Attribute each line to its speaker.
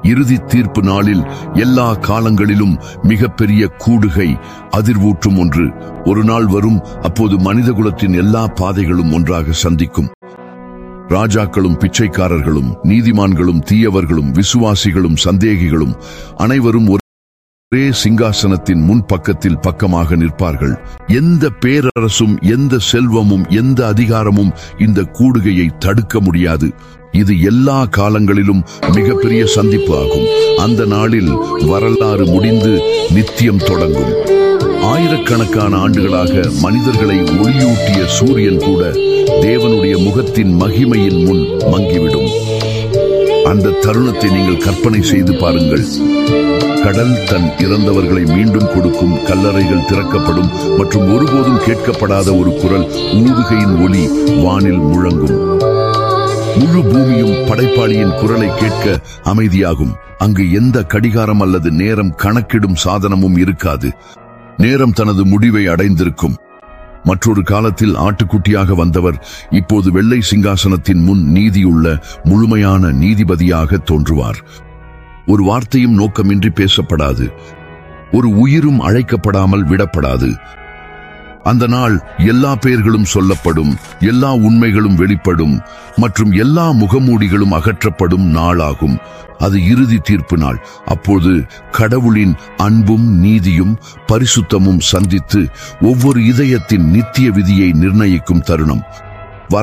Speaker 1: இறுதி தீர்ப்பு நாளில் எல்லா காலங்களிலும் மிகப்பெரிய கூடுகை அதிர்வூட்டும் ஒன்று ஒரு நாள் வரும் அப்போது மனிதகுலத்தின் எல்லா பாதைகளும் ஒன்றாக சந்திக்கும் ராஜாக்களும் பிச்சைக்காரர்களும் நீதிமான்களும் தீயவர்களும் விசுவாசிகளும் சந்தேகிகளும் அனைவரும் ஒரே சிங்காசனத்தின் முன்பக்கத்தில் பக்கமாக நிற்பார்கள் எந்த பேரரசும் எந்த செல்வமும் எந்த அதிகாரமும் இந்த கூடுகையை தடுக்க முடியாது இது எல்லா காலங்களிலும் மிகப்பெரிய சந்திப்பு ஆகும் அந்த நாளில் வரலாறு முடிந்து நித்தியம் தொடங்கும் ஆயிரக்கணக்கான ஆண்டுகளாக மனிதர்களை ஒளியூட்டிய சூரியன் கூட தேவனுடைய முகத்தின் மகிமையின் முன் மங்கிவிடும் அந்த தருணத்தை நீங்கள் கற்பனை செய்து பாருங்கள் கடல் தன் இறந்தவர்களை மீண்டும் கொடுக்கும் கல்லறைகள் திறக்கப்படும் மற்றும் ஒருபோதும் கேட்கப்படாத ஒரு குரல் ஊதுகையின் ஒலி வானில் முழங்கும் முழு பூமியும் படைப்பாளியின் குரலை கேட்க அமைதியாகும் அங்கு எந்த கடிகாரம் அல்லது நேரம் கணக்கிடும் சாதனமும் இருக்காது நேரம் தனது முடிவை அடைந்திருக்கும் மற்றொரு காலத்தில் ஆட்டுக்குட்டியாக வந்தவர் இப்போது வெள்ளை சிங்காசனத்தின் முன் நீதியுள்ள முழுமையான நீதிபதியாக தோன்றுவார் ஒரு வார்த்தையும் நோக்கமின்றி பேசப்படாது ஒரு உயிரும் அழைக்கப்படாமல் விடப்படாது அந்த நாள் எல்லா பெயர்களும் சொல்லப்படும் எல்லா உண்மைகளும் வெளிப்படும் மற்றும் எல்லா முகமூடிகளும் அகற்றப்படும் நாளாகும் அது இறுதி தீர்ப்பு நாள் அப்போது கடவுளின் அன்பும் நீதியும் பரிசுத்தமும் சந்தித்து ஒவ்வொரு இதயத்தின் நித்திய விதியை நிர்ணயிக்கும் தருணம்